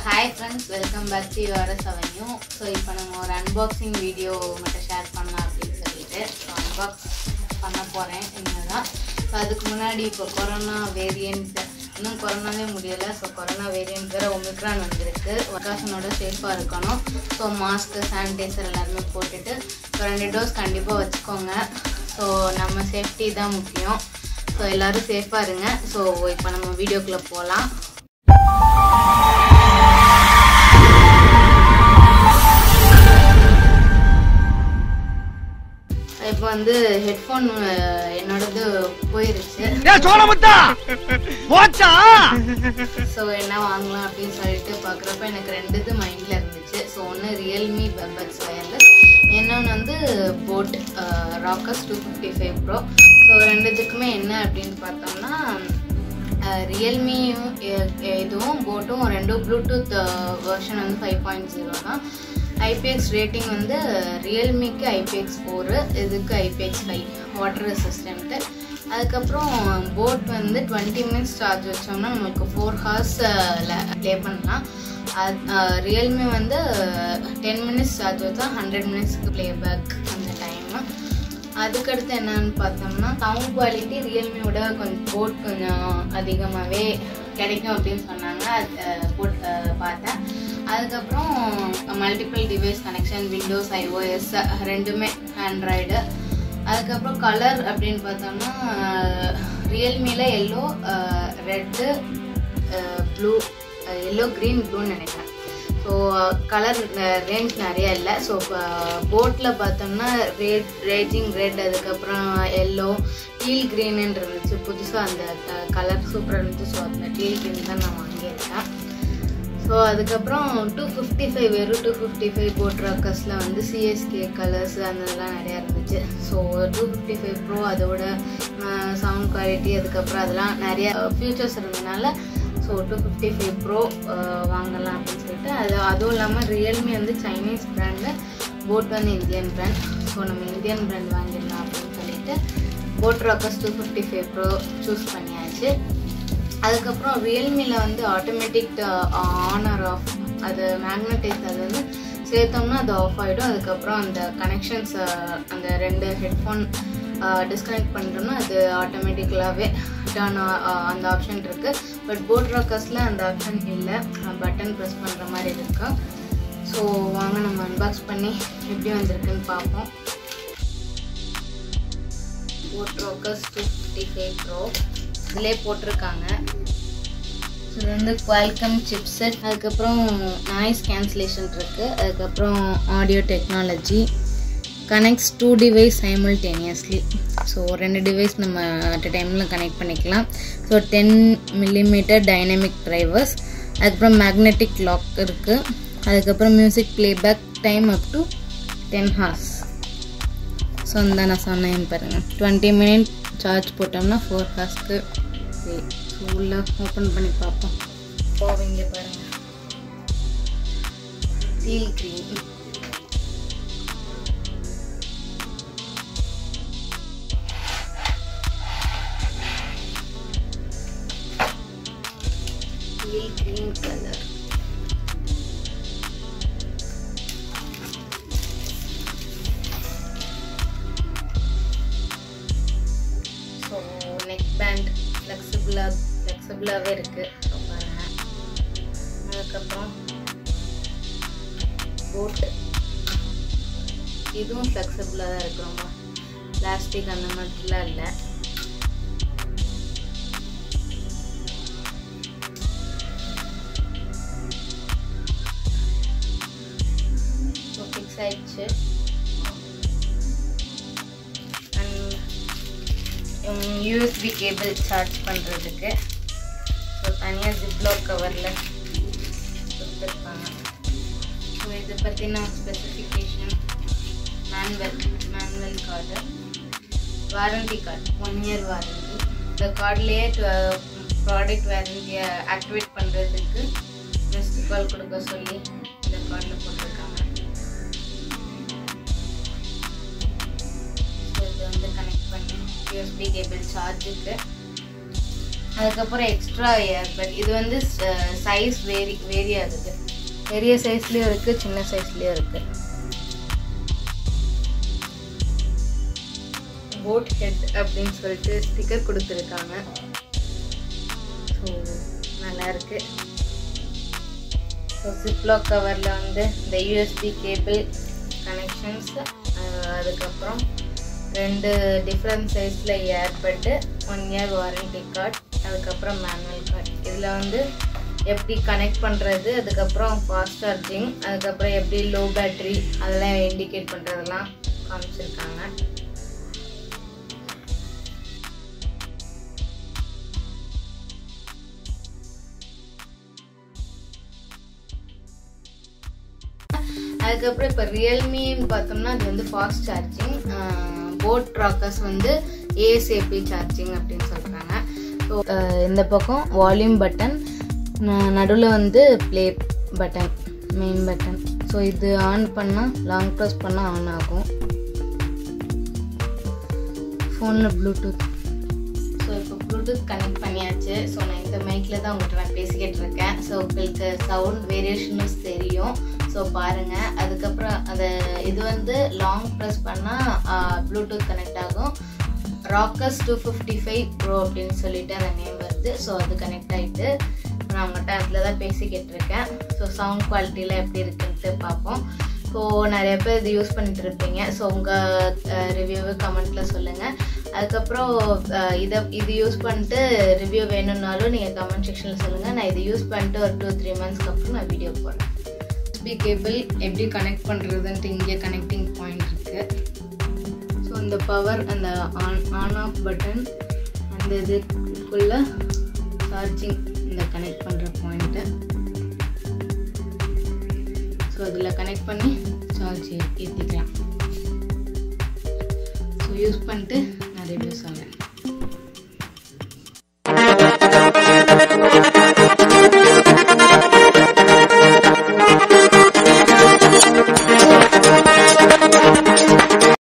hi friends welcome back to URS avenue so இப்போ நம்ம ஒரு அன்பாக்சிங் வீடியோ மட்டும் ஷேர் பண்ணலாம் அப்படின்னு சொல்லிட்டு ஸோ அன்பாக்ஸ் பண்ண போகிறேன் இனிமேல் தான் ஸோ அதுக்கு முன்னாடி இப்போ கொரோனா வேரியண்ட் இன்னும் கொரோனாவே முடியலை ஸோ கொரோனா வேரியண்ட் வேறு ஒமிக்ரான் வந்திருக்கு வகாசனோட சேஃபாக இருக்கணும் ஸோ மாஸ்க்கு சானிடைசர் எல்லாருமே போட்டுட்டு ஸோ ரெண்டு டோஸ் கண்டிப்பாக வச்சுக்கோங்க ஸோ நம்ம சேஃப்டி தான் முக்கியம் ஸோ எல்லோரும் சேஃபாக இருங்க ஸோ இப்போ நம்ம வீடியோக்குள்ளே போகலாம் இப்போ வந்து ஹெட்ஃபோன் என்னோடது போயிருச்சு ஏ சோழமுத்தா போச்சா ஸோ என்ன வாங்கலாம் அப்படின்னு சொல்லிட்டு பார்க்குறப்ப எனக்கு ரெண்டு இது மைண்டில் இருந்துச்சு ஸோ ஒன்று ரியல்மி பெப்பட்ஸ் வயர்லெஸ் இன்னொன்று வந்து boAt Rockerz two fifty five pro so ரெண்டுத்துக்குமே என்ன அப்படின்னு பார்த்தோம்னா ரியல்மியும் இதுவும் போட்டும் ரெண்டும் ப்ளூடூத் வெர்ஷன் வந்து ஃபைவ் பாயிண்ட் ஜீரோ தான் ஐபிஎக்ஸ் ரேட்டிங் வந்து ரியல்மிக்கு ஐபிஎக்ஸ் ஃபோரு இதுக்கு ஐபிஎக்ஸ் ஃபைவ் வாட்டர் ரெசிஸ்டன்ட்டு அதுக்கப்புறம் போட் வந்து டுவெண்ட்டி மினிட்ஸ் சார்ஜ் வச்சோம்னா நம்மளுக்கு ஃபோர் ஹவர்ஸில் ப்ளே பண்ணலாம் அது ரியல்மி வந்து டென் மினிட்ஸ் சார்ஜ் வச்சா ஹண்ட்ரட் மினிட்ஸ்க்கு ப்ளே பேக் அந்த டைமு அதுக்கடுத்து என்னன்னு பார்த்தோம்னா சவுண்ட் குவாலிட்டி ரியல்மியோட கொஞ்சம் போட் கொஞ்சம் அதிகமாகவே கிடைக்கும் அப்படின்னு சொன்னாங்க அது போட் பார்த்தேன் அதுக்கப்புறம் multiple device connection windows iOS ரெண்டுமே ஆண்ட்ராய்டு அதுக்கப்புறம் கலர் அப்படின்னு பார்த்தோம்னா ரியல்மியில் yellow red blue yellow green ப்ளூன்னு நினைக்கிறேன் ஸோ கலர் ரேஞ்ச் நிறைய இல்லை ஸோ இப்போ போட்டில் பார்த்தோம்னா ரெட் ரேஜிங் ரெட் அதுக்கப்புறம் எல்லோ டீல் க்ரீன்னு இருந்துச்சு புதுசாக அந்த கலர் சூப்பராக இருந்துச்சு ஸோ அந்த டீல் க்ரீன் தான் நான் வாங்கியிருக்கேன் ஸோ அதுக்கப்புறம் டூ ஃபிஃப்டி ஃபைவ் வெறும் டூ ஃபிஃப்டி ஃபைவ் போட் ராக்கர்ஸில் வந்து சிஎஸ்கே கலர்ஸ் அந்த இதெல்லாம் நிறையா இருந்துச்சு so two fifty five pro அதோட சவுண்ட் குவாலிட்டி அதுக்கப்புறம் அதெல்லாம் நிறைய ஃபியூச்சர்ஸ் இருந்ததுனால so two fifty five pro வாங்கலாம் அப்படின்னு சொல்லிட்டு அது அதுவும் இல்லாமல் ரியல்மி வந்து சைனீஸ் பிராண்டு போட் வந்து இந்தியன் பிராண்ட் ஸோ நம்ம இந்தியன் பிராண்ட் வாங்கிடலாம் அப்படின்னு சொல்லிட்டு boAt Rockerz two fifty five pro choose பண்ணியாச்சு அதுக்கப்புறம் ரியல்மியில் வந்து ஆட்டோமேட்டிக் ஆன் ஆர் ஆஃப் அது மேக்னடைஸ் அது வந்து சேர்த்தோம்னா அது ஆஃப் ஆகிடும் அதுக்கப்புறம் அந்த கனெக்ஷன்ஸ் அந்த ரெண்டு ஹெட்ஃபோன் டிஸ்கனெக்ட் பண்ணிட்டோம்னா அது ஆட்டோமேட்டிக்கலாகவே டர்ன் அந்த ஆப்ஷன் இருக்குது பட் போட் ராக்கர்ஸில் அந்த ஆப்ஷன் இல்லை பட்டன் ப்ரெஸ் பண்ணுற மாதிரி இருக்கு ஸோ வாங்க நம்ம அன்பாக்ஸ் பண்ணி எப்படி வந்திருக்குன்னு பார்ப்போம் boAt Rockerz two fifty five pro இதிலே போட்டிருக்காங்க இது வந்து குவால்கம் சிப்செட் அதுக்கப்புறம் நாய்ஸ் கேன்சலேஷன் இருக்குது அதுக்கப்புறம் audio technology connects two device simultaneously so ரெண்டு டிவைஸ் நம்ம அட் டைமில் கனெக்ட் பண்ணிக்கலாம் so ten millimetre dynamic drivers அதுக்கப்புறம் மேக்னெட்டிக் லாக் இருக்குது அதுக்கப்புறம் music playback time up to ten hours so இந்த நான் சொன்னேன் பாருங்கள் டுவெண்ட்டி மினிட் சார்ஜ் போட்டோம்னா ஃபோர் ஹார்ஸ்க்கு ஸோ உள்ளே ஓப்பன் பண்ணி பார்ப்போம் போவீங்க பாருங்கள் deal green teal green colour so neck band ஃப்ளெக்சிபிளாக ஃப்ளெக்சிபிளாகவே இருக்குது ஸோ பாருங்கள் அதுக்கப்புறம் போட்டு இதுவும் ஃப்ளெக்சிபிளாக தான் இருக்குது ரொம்ப பிளாஸ்டிக் அந்த மாதிரிலாம் இல்லை ஸோ ஃபிக்ஸ் ஆயிடுச்சு அண்ட் யூஎஸ்பி கேபிள் சார்ஜ் பண்ணுறதுக்கு ஸோ தனியாக ஜிப்லாக் கவரில் கொடுத்துருப்பாங்க ஸோ இதை பற்றின specification manual manual card warranty card one year warranty இந்த கார்ட்லேயே ப்ராடக்ட் வாரண்டியை ஆக்டிவேட் பண்ணுறதுக்கு மிஸ்டு கால் கொடுக்க சொல்லி இந்த கார்டில் போட்டிருக்காங்க ஸோ இதை வந்து கனெக்ட் பண்ணி யூஎஸ்பி கேபிள் சார்ஜுக்கு அதுக்கப்புறம் எக்ஸ்ட்ரா ஏர்பட் இது வந்து சைஸ் வேரி வேரி ஆகுது பெரிய சைஸ்லேயும் இருக்குது சின்ன சைஸ்லேயும் இருக்குது போட் ஹெட் அப்படின்னு சொல்லிட்டு ஸ்டிக்கர் கொடுத்துருக்காங்க ஸோ நல்லா இருக்கு ஸோ சிப்லாக் கவரில் வந்து இந்த யூஎஸ்பி கேபிள் கனெக்ஷன்ஸ் அதுக்கப்புறம் ரெண்டு டிஃப்ரெண்ட் சைஸில் earbud one year warranty card அதுக்கப்புறம் மேனுவல் கார்டு இதில் வந்து எப்படி கனெக்ட் பண்ணுறது அதுக்கப்புறம் ஃபாஸ்ட் சார்ஜிங் அதுக்கப்புறம் எப்படி லோ பேட்ரி அதெல்லாம் இண்டிகேட் பண்ணுறதெல்லாம் காமிச்சிருக்காங்க அதுக்கப்புறம் இப்போ ரியல்மின்னு பார்த்தோம்னா அது வந்து ஃபாஸ்ட் சார்ஜிங் போட் ராக்கர்ஸ் வந்து ஏஎஸ்ஏபி சார்ஜிங் அப்படின்னு சொல்கிறாங்க ஸோ இந்த பக்கம் வால்யூம் பட்டன் நடுவில் வந்து play button main button so இது ஆன் பண்ணால் லாங் ப்ரெஸ் பண்ணால் ஆன் ஆகும் ஃபோனில் ப்ளூடூத் ஸோ இப்போ ப்ளூடூத் கனெக்ட் பண்ணியாச்சு ஸோ நான் இந்த மைக்கில் தான் உங்கள்கிட்ட நான் பேசிக்கிட்டு இருக்கேன் ஸோ உங்களுக்கு சவுண்ட் வேரியேஷன்ஸ் தெரியும் ஸோ பாருங்கள் அதுக்கப்புறம் அதை இது வந்து லாங் ப்ரெஸ் பண்ணால் ப்ளூடூத் கனெக்ட் ஆகும் Rockerz two fifty five pro அப்படின்னு சொல்லிட்டு அந்த நேம் வருது ஸோ அது கனெக்ட் ஆகிட்டு நான் உங்கள்கிட்ட அதில் தான் பேசிக்கிட்டு இருக்கேன் ஸோ சவுண்ட் குவாலிட்டியில் எப்படி இருக்குன்ட்டு பார்ப்போம் ஸோ நிறைய பேர் இது யூஸ் பண்ணிட்டு இருப்பீங்க ஸோ உங்கள் ரிவ்யூவை கமெண்ட்டில் சொல்லுங்கள் அதுக்கப்புறம் இதை இது யூஸ் பண்ணிட்டு ரிவ்யூ வேணும்னாலும் நீங்கள் கமெண்ட் செக்ஷனில் சொல்லுங்கள் நான் இது யூஸ் பண்ணிட்டு ஒரு டூ த்ரீ மந்த்ஸ்க்கு அப்புறம் நான் வீடியோ போடுறேன் யூஎஸ்பி கேபிள் எப்படி கனெக்ட் பண்ணுறதுன்ட்டு இங்கே கனெக்டிங் பாயிண்ட் இருக்குது ஸோ இந்த பவர் அந்த ஆன் ஆன் ஆஃப் பட்டன் அந்த இதுக்குள்ளே சார்ஜிங் இந்த கனெக்ட் பண்ணுற பாயிண்ட்டு ஸோ அதில் கனெக்ட் பண்ணி சார்ஜ் ஏற்றிக்கலாம் ஸோ யூஸ் பண்ணிட்டு நான் ரிவ்யூ சொல்கிறேன்